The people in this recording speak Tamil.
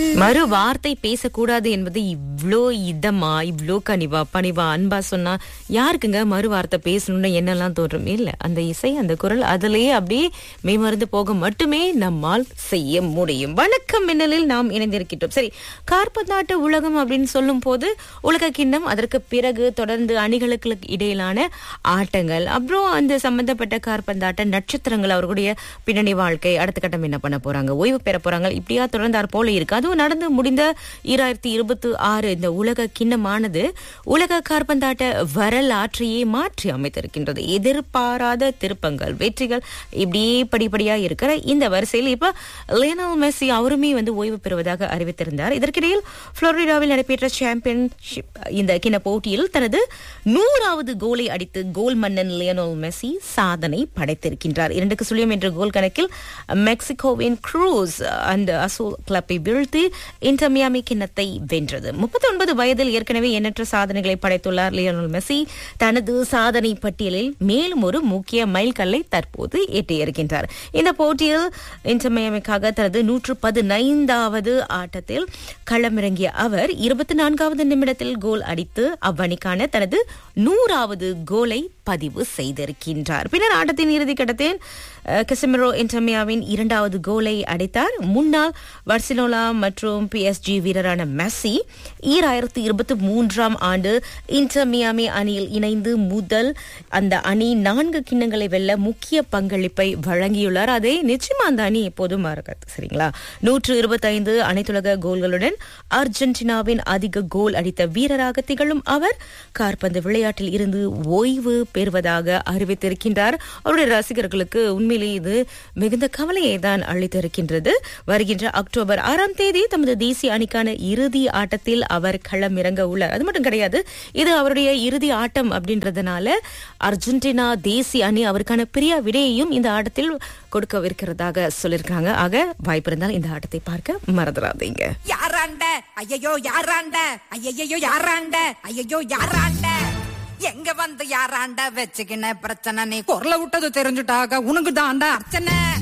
மறு வார்த்தை பேசக்கூடாது என்பது இவ்ளோ இதமா இவ்ளோ கனிவா பணிவா அன்பா சொன்னா யாருக்குங்க மறு வார்த்தை பேசணும்னு என்னெல்லாம் தோன்றும் இல்ல அந்த இசை அந்த குரல் அதிலேயே அப்படியே மெய்மறந்து போக மட்டுமே நம்மால் செய்ய முடியும் வணக்கம் மின்னலில் நாம் இணைந்திருக்கின்றோம் சரி கார்பந்தாட்ட உலகம் அப்படின்னு சொல்லும் போது உலக கிண்ணம் அதற்கு பிறகு தொடர்ந்து அணிகளுக்கு இடையிலான ஆட்டங்கள் அப்புறம் அந்த சம்பந்தப்பட்ட கார்பந்தாட்ட நட்சத்திரங்கள் அவர்களுடைய பின்னணி வாழ்க்கை அடுத்த கட்டம் என்ன பண்ண போறாங்க ஓய்வு பெற போறாங்க இப்படியா தொடர்ந்தார் போல இருக்கு அதுவும் நடந்து முடிந்த ஈராயிரத்தி இருபத்தி ஆறு இந்த உலக கிண்ணமானது உலக கார்பந்தாட்ட வரலாற்றையே மாற்றி அமைத்திருக்கின்றது எதிர்பாராத திருப்பங்கள் வெற்றிகள் இப்படியே படிப்படியா இருக்கிற இந்த வரிசையில் இப்ப லியனல் மெஸ்ஸி அவருமே வந்து ஓய்வு பெறுவதாக அறிவித்திருந்தார் இதற்கிடையில் புளோரிடாவில் நடைபெற்ற சாம்பியன்ஷிப் இந்த கிண்ண போட்டியில் தனது நூறாவது கோலை அடித்து கோல் மன்னன் லியனல் மெஸ்ஸி சாதனை படைத்திருக்கின்றார் இரண்டுக்கு சுழியம் என்ற கோல் கணக்கில் மெக்சிகோவின் க்ரூஸ் அந்த அசோல் கிளப்பை வீழ்த்தி இன்டர் மியாமி கிண்ணத்தை வென்றது முப்பத்தி ஒன்பது வயதில் ஏற்கனவே எண்ணற்ற சாதனைகளை படைத்துள்ளார் லியோனல் மெஸ்ஸி தனது சாதனை பட்டியலில் மேலும் ஒரு முக்கிய மைல்கல்லை தற்போது எட்டியிருக்கின்றார் இந்த போட்டியில் இன்டர் மியாமிக்காக தனது நூற்று பதினைந்தாவது ஆட்டத்தில் களமிறங்கிய அவர் இருபத்தி நான்காவது நிமிடத்தில் கோல் அடித்து அவ்வணிக்கான தனது நூறாவது கோலை பதிவு செய்திருக்கின்றார் பின்னர் ஆட்டத்தின் இறுதி கட்டத்தில் கசிமிரோ இன்டர்மியாவின் இரண்டாவது கோலை அடித்தார் முன்னாள் வர்சிலோலா மற்றும் பிஎஸ்ஜி வீரரான மெஸ்ஸி ஈராயிரத்தி இருபத்தி மூன்றாம் ஆண்டு இன்டர்மியாமி அணியில் இணைந்து முதல் அந்த அணி நான்கு கிண்ணங்களை வெல்ல முக்கிய பங்களிப்பை வழங்கியுள்ளார் அதை நிச்சயமா அந்த அணி எப்போதும் மறக்காது சரிங்களா நூற்று இருபத்தைந்து அனைத்துலக கோல்களுடன் அர்ஜென்டினாவின் அதிக கோல் அடித்த வீரராக திகழும் அவர் கார்பந்து விளையாட்டில் இருந்து ஓய்வு பெறுவதாக அறிவித்திருக்கின்றார் அவருடைய ரசிகர்களுக்கு உண்மையிலேயே இது மிகுந்த கவலையை தான் அளித்திருக்கின்றது வருகின்ற அக்டோபர் ஆறாம் தேதி தமது தேசிய அணிக்கான இறுதி ஆட்டத்தில் அவர் களமிறங்க உள்ளார் அது மட்டும் கிடையாது இது அவருடைய இறுதி ஆட்டம் அப்படின்றதுனால அர்ஜென்டினா தேசிய அணி அவருக்கான பெரிய விடையையும் இந்த ஆட்டத்தில் கொடுக்கவிருக்கிறதாக சொல்லியிருக்காங்க ஆக வாய்ப்பு இருந்தால் இந்த ஆட்டத்தை பார்க்க மறந்துடாதீங்க யாராண்ட ஐயையோ யாராண்ட ஐயையோ யாராண்ட ஐயையோ யாராண்ட எங்க வந்து யாராண்ட வச்சுக்கின பிரச்சனை நீ குரல விட்டது தெரிஞ்சுட்டாக உனக்கு தாண்டா அர்ச்சனை